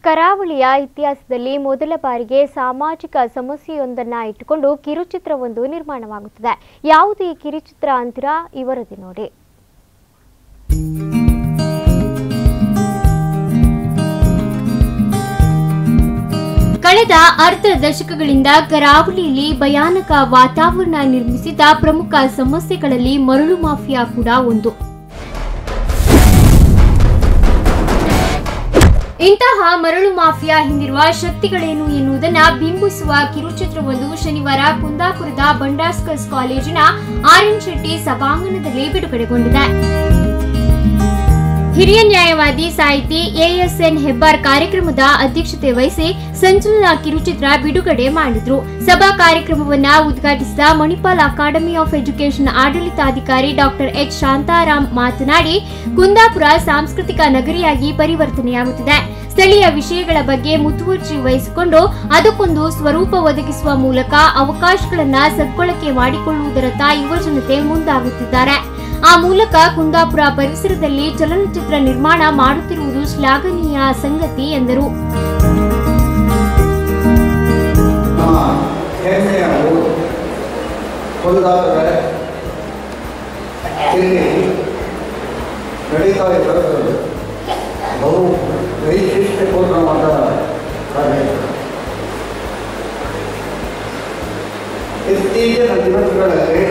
ಕರಾವಳಿಯ ಇತಿಹಾಸದಲ್ಲಿ ಮೊದಲ ಬಾರಿಗೆ ಸಾಮಾಜಿಕ ಸಮಸ್ಯೆಯೊಂದನ್ನ ಇಟ್ಟುಕೊಂಡು ಕಿರುಚಿತ್ರವೊಂದು ನಿರ್ಮಾಣವಾಗುತ್ತದೆ ಯಾವುದು ಈ ಕಿರುಚಿತ್ರ ಅಂತೀರಾ ಈ ವರದಿ ನೋಡಿ ಕಳೆದ ಅರ್ಧ ದಶಕಗಳಿಂದ ಕರಾವಳಿಯಲ್ಲಿ ಭಯಾನಕ ವಾತಾವರಣ ನಿರ್ಮಿಸಿದ ಪ್ರಮುಖ ಸಮಸ್ಯೆಗಳಲ್ಲಿ ಮರಳು ಮಾಫಿಯಾ ಕೂಡ ಒಂದು ಇಂತಹ ಮರಳು ಮಾಫಿಯಾ ಹಿಂದಿರುವ ಶಕ್ತಿಗಳೇನು ಎನ್ನುವುದನ್ನ ಬಿಂಬಿಸುವ ಕಿರುಚಿತ್ರವೊಂದು ಶನಿವಾರ ಕುಂದಾಪುರದ ಬಂಡಾಸ್ಕರ್ಸ್ ಕಾಲೇಜಿನ ಆರ್ ಎನ್ ಶೆಟ್ಟಿ ಸಭಾಂಗಣದಲ್ಲಿ ಬಿಡುಗಡೆಗೊಂಡಿದೆ ಹಿರಿಯ ನ್ಯಾಯವಾದಿ ಸಾಹಿತಿ ಎಎಸ್ಎನ್ ಹೆಬ್ಬಾರ್ ಕಾರ್ಯಕ್ರಮದ ಅಧ್ಯಕ್ಷತೆ ವಹಿಸಿ ಸಂಚಲನ ಕಿರುಚಿತ್ರ ಬಿಡುಗಡೆ ಮಾಡಿದ್ರು ಸಭಾ ಕಾರ್ಯಕ್ರಮವನ್ನ ಉದ್ಘಾಟಿಸಿದ ಮಣಿಪಾಲ್ ಅಕಾಡೆಮಿ ಆಫ್ ಎಜುಕೇಷನ್ ಆಡಳಿತಾಧಿಕಾರಿ ಡಾಕ್ಟರ್ ಎಚ್ ಶಾಂತಾರಾಮ್ ಮಾತನಾಡಿ ಕುಂದಾಪುರ ಸಾಂಸ್ಕೃತಿಕ ನಗರಿಯಾಗಿ ಪರಿವರ್ತನೆಯಾಗುತ್ತಿದೆ ಸ್ಥಳೀಯ ವಿಷಯಗಳ ಬಗ್ಗೆ ಮುತುವರ್ಜಿ ವಹಿಸಿಕೊಂಡು ಅದಕ್ಕೊಂದು ಸ್ವರೂಪ ಒದಗಿಸುವ ಮೂಲಕ ಅವಕಾಶಗಳನ್ನ ಸದ್ಬಳಕೆ ಮಾಡಿಕೊಳ್ಳುವುದರತ್ತ ಯುವಜನತೆ ಮುಂದಾಗುತ್ತಿದ್ದಾರೆ ಆ ಮೂಲಕ ಕುಂದಾಪುರ ಪರಿಸರದಲ್ಲಿ ಚಲನಚಿತ್ರ ನಿರ್ಮಾಣ ಮಾಡುತ್ತಿರುವುದು ಶ್ಲಾಘನೀಯ ಸಂಗತಿ ಎಂದರು ನಮ್ಮ ಹೆಮ್ಮೆಯ ಊರು ಕುಂದಾಪುರ ಇಲ್ಲಿ ನಡೀತಾ ಇರೋದು ಬಹು ವೈಶಿಷ್ಟ್ಯಪೂರ್ಣವಾದ ಕಾರ್ಯಕ್ರಮ ಇತ್ತೀಚಿನ ದಿವಸಗಳಲ್ಲಿ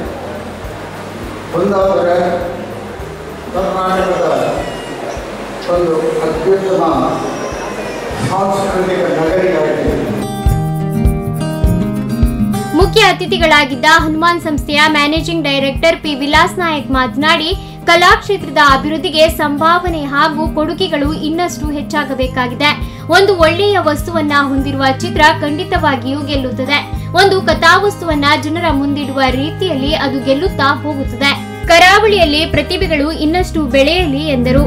ಕುಂದಾಪುರ ಕರ್ನಾಟಕದ ಒಂದು ಅತ್ಯುತ್ತಮ ಸಾಂಸ್ಕೃತಿಕ ನಗರಿಯಾಗಿದೆ ಮುಖ್ಯ ಅತಿಥಿಗಳಾಗಿದ್ದ ಹನುಮಾನ್ ಸಂಸ್ಥೆಯ managing director P Vilas Nayak ಮಾತನಾಡಿ ಕಲಾಕ್ಷೇತ್ರದ ಅಭಿವೃದ್ಧಿಗೆ ಸಂಭಾವನೆ ಹಾಗೂ ಕೊಡುಗೆಗಳು ಇನ್ನಷ್ಟು ಹೆಚ್ಚಾಗಬೇಕಾಗಿದೆ ಒಂದು ಒಳ್ಳೆಯ ವಸ್ತುವನ್ನ ಹೊಂದಿರುವ ಚಿತ್ರ ಖಂಡಿತವಾಗಿಯೂ ಗೆಲ್ಲುತ್ತದೆ ಒಂದು ಕಥಾವಸ್ತುವನ್ನ ಜನರ ಮುಂದಿಡುವ ರೀತಿಯಲ್ಲಿ ಅದು ಗೆಲ್ಲುತ್ತಾ ಹೋಗುತ್ತದೆ ಕರಾವಳಿಯಲ್ಲಿ ಪ್ರತಿಭೆಗಳು ಇನ್ನಷ್ಟು ಬೆಳೆಯಲಿ ಎಂದರು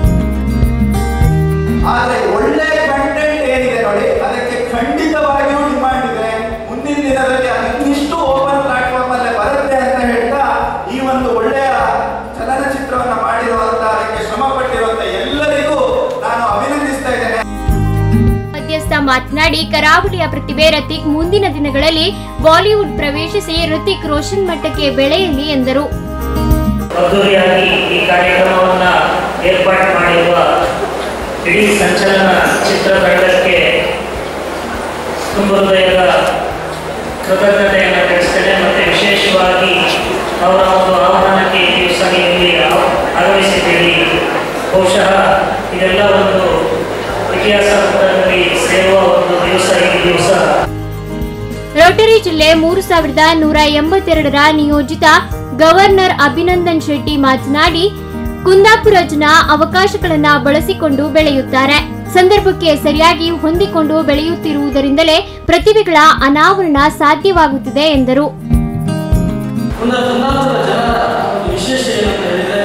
ಆದ್ರೆ ಒಳ್ಳೆ ಕಂಟೆಂಟ್ ಏನಿದೆ ನೋಡಿ ಅದಕ್ಕೆ ಖಂಡಿತವಾಗಿಯೂ ಡಿಮಾಂಡ್ ಇದೆ ಮುಂದಿನ ದಿನದಲ್ಲಿ ಅದು ಇನ್ನಿಷ್ಟು ಓಪನ್ ಪ್ಲಾಟ್ಫಾರ್ಮ್ ಅಲ್ಲೇ ಬರುತ್ತೆ ಅಂತ ಹೇಳ್ತಾ ಈ ಒಂದು ಒಳ್ಳೆಯ ಚಲನಚಿತ್ರವನ್ನ ಮಾಡಿರುವಂತ ಅದಕ್ಕೆ ಶ್ರಮ ಪಟ್ಟಿರುವಂತ ಎಲ್ಲರಿಗೂ ನಾನು ಅಭಿನಂದಿಸ್ತಾ ಇದ್ದೇನೆ ಮಧ್ಯಸ್ಥ ಮಾತನಾಡಿ ಕರಾವಳಿಯ ಪ್ರತಿಭೆ ರತಿಕ್ ಮುಂದಿನ ದಿನಗಳಲ್ಲಿ ಬಾಲಿವುಡ್ ಪ್ರವೇಶಿಸಿ ಋತಿಕ್ ರೋಷನ್ ಮಟ್ಟಕ್ಕೆ ಬೆಳೆಯಲಿ ಎಂದರು ಅದ್ದೂರಿಯಾಗಿ ಈ ಕಾರ್ಯಕ್ರಮವನ್ನ ಏರ್ಪಾಡು ಮಾಡಿರುವ ಇಡೀ ಸಂಚಲನ ಚಿತ್ರತಂಡಕ್ಕೆ ತುಂಬ ಹೃದಯದ ಕೃತಜ್ಞತೆಯನ್ನು ತಿಳಿಸ್ತೇನೆ ಮತ್ತು ವಿಶೇಷವಾಗಿ ಅವರ ಒಂದು ಆಹ್ವಾನಕ್ಕೆ ಈ ದಿವಸ ನೀವು ಇಲ್ಲಿ ಆ- ಆಗಮಿಸಿದ್ದೀರಿ ಬಹುಶಃ ಇದೆಲ್ಲ ಒಂದು ಇತಿಹಾಸ ಪುಟದಲ್ಲಿ ಸೇರುವ ಒಂದು ದಿವಸ ಈ ದಿವಸ ರೋಟರಿ ಜಿಲ್ಲೆ ಮೂರು ಸಾವಿರದ ನೂರ ಎಂಬತ್ತೆರಡರ ನಿಯೋಜಿತ ಗವರ್ನರ್ ಅಭಿನಂದನ್ ಶೆಟ್ಟಿ ಮಾತನಾಡಿ ಕುಂದಾಪುರ ಜನ ಅವಕಾಶಗಳನ್ನ ಬಳಸಿಕೊಂಡು ಬೆಳೆಯುತ್ತಾರೆ ಸಂದರ್ಭಕ್ಕೆ ಸರಿಯಾಗಿ ಹೊಂದಿಕೊಂಡು ಬೆಳೆಯುತ್ತಿರುವುದರಿಂದಲೇ ಪ್ರತಿಭೆಗಳ ಅನಾವರಣ ಸಾಧ್ಯವಾಗುತ್ತಿದೆ ಎಂದರು ಒಂದು ಕುಂದಾಪುರ ಜನರ ಒಂದು ವಿಶೇಷ ಏನಂತ ಹೇಳಿದರೆ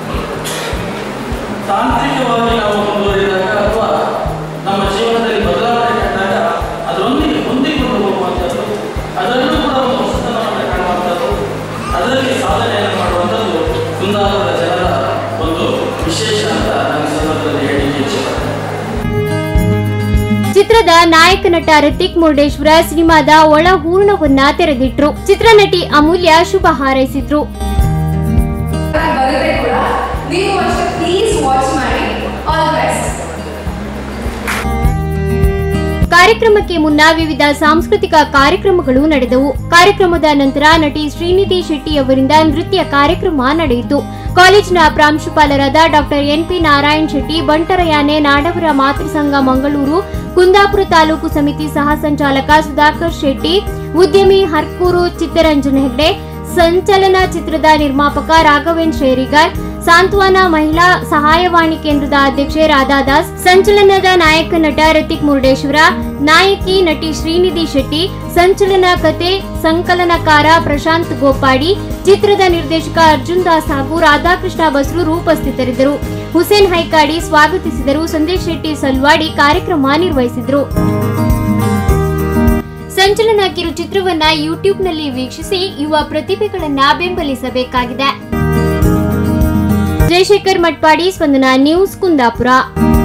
ತಾಂತ್ರಿಕವಾಗಿ ನಾವು ಮುಂದುವರಿದಾಗ ಅಥವಾ ನಮ್ಮ ಜೀವನದಲ್ಲಿ ಬದಲಾವಣೆ ಕಂಡಾಗ ಅದರೊಂದಿಗೆ ಹೊಂದಿಕೊಂಡು ಹೋಗುವಂಥದ್ದು ಅದರಲ್ಲೂ ಕೂಡ ಒಂದು ಹೊಸತನವನ್ನು ಕಾಣುವಂಥದ್ದು ಅದರಲ್ಲಿ ಸಾಧನೆಯನ್ನು ಮಾಡುವಂಥದ್ದು ಕುಂದಾಪುರ ಜನರ ಒಂದು ವಿಶೇಷ ಅಂತ ನಾನು ಈ ಸಂದರ್ಭದಲ್ಲಿ ಹೇಳಿಕೆ ಇಚ್ಛೆಪಡ್ತೇನೆ ಚಿತ್ರದ ನಾಯಕ ನಟ ಋತಿಕ್ ಮುರುಡೇಶ್ವರ ಸಿನಿಮಾದ ಒಳ ಹೂರ್ಣವನ್ನ ತೆರೆದಿಟ್ರು ಚಿತ್ರನಟಿ ಅಮೂಲ್ಯ ಶುಭ ಹಾರೈಸಿದ್ರು ಬರುತ್ತೆ ಕೂಡ ನೀವು ಅಷ್ಟೇ ಪ್ಲೀಸ್ ವಾಚ್ ಮಾಡಿ ಆಲ್ ದ ಬೆಸ್ಟ್ ಕಾರ್ಯಕ್ರಮಕ್ಕೆ ಮುನ್ನ ವಿವಿಧ ಸಾಂಸ್ಕೃತಿಕ ಕಾರ್ಯಕ್ರಮಗಳು ನಡೆದವು ಕಾರ್ಯಕ್ರಮದ ನಂತರ ನಟಿ ಶ್ರೀನಿಧಿ ಶೆಟ್ಟಿ ಅವರಿಂದ ನೃತ್ಯ ಕಾರ್ಯಕ್ರಮ ನಡೆಯಿತು ಕಾಲೇಜಿನ ಪ್ರಾಂಶುಪಾಲರಾದ ಡಾಕ್ಟರ್ ಎನ್ಪಿ ನಾರಾಯಣ್ ಶೆಟ್ಟಿ ಬಂಟರಯಾನೆ ನಾಡವರ ಮಾತೃಸಂಘ ಮಂಗಳೂರು ಕುಂದಾಪುರ ತಾಲೂಕು ಸಮಿತಿ ಸಹ ಸಂಚಾಲಕ ಸುಧಾಕರ್ ಶೆಟ್ಟಿ ಉದ್ಯಮಿ ಹರ್ಕೂರು ಚಿತ್ತರಂಜನ್ ಹೆಗ್ಡೆ ಸಂಚಲನ ಚಿತ್ರದ ನಿರ್ಮಾಪಕ ರಾಘವೇನ್ ಶೇರಿಗಾರ್ ಸಾಂತ್ವನ ಮಹಿಳಾ ಸಹಾಯವಾಣಿ ಕೇಂದ್ರದ ಅಧ್ಯಕ್ಷೆ ರಾಧಾದಾಸ್ ಸಂಚಲನದ ನಾಯಕ ನಟ ಋತಿಕ್ ಮುರುಡೇಶ್ವರ ನಾಯಕಿ ನಟಿ ಶ್ರೀನಿಧಿ ಶೆಟ್ಟಿ ಸಂಚಲನ ಕತೆ ಸಂಕಲನಕಾರ ಪ್ರಶಾಂತ್ ಗೋಪಾಡಿ ಚಿತ್ರದ ನಿರ್ದೇಶಕ ಅರ್ಜುನ್ ದಾಸ್ ಹಾಗೂ ರಾಧಾಕೃಷ್ಣ ಬಸ್ರೂರು ಉಪಸ್ಥಿತರಿದ್ದರು ಹುಸೇನ್ ಹೈಕಾಡಿ ಸ್ವಾಗತಿಸಿದರು ಸಂದೇಶ್ ಶೆಟ್ಟಿ ಸಲ್ವಾಡಿ ಕಾರ್ಯಕ್ರಮ ನಿರ್ವಹಿಸಿದರು ಸಂಚಲನ ಕಿರುಚಿತ್ರವನ್ನ ಯೂಟ್ಯೂಬ್ನಲ್ಲಿ ವೀಕ್ಷಿಸಿ ಯುವ ಪ್ರತಿಭೆಗಳನ್ನ ಬೆಂಬಲಿಸಬೇಕಾಗಿದೆ ಜಯಶೇಖರ್ ಮಟ್ಪಾಡಿ ಸ್ಪಂದನ ನ್ಯೂಸ್ ಕುಂದಾಪುರ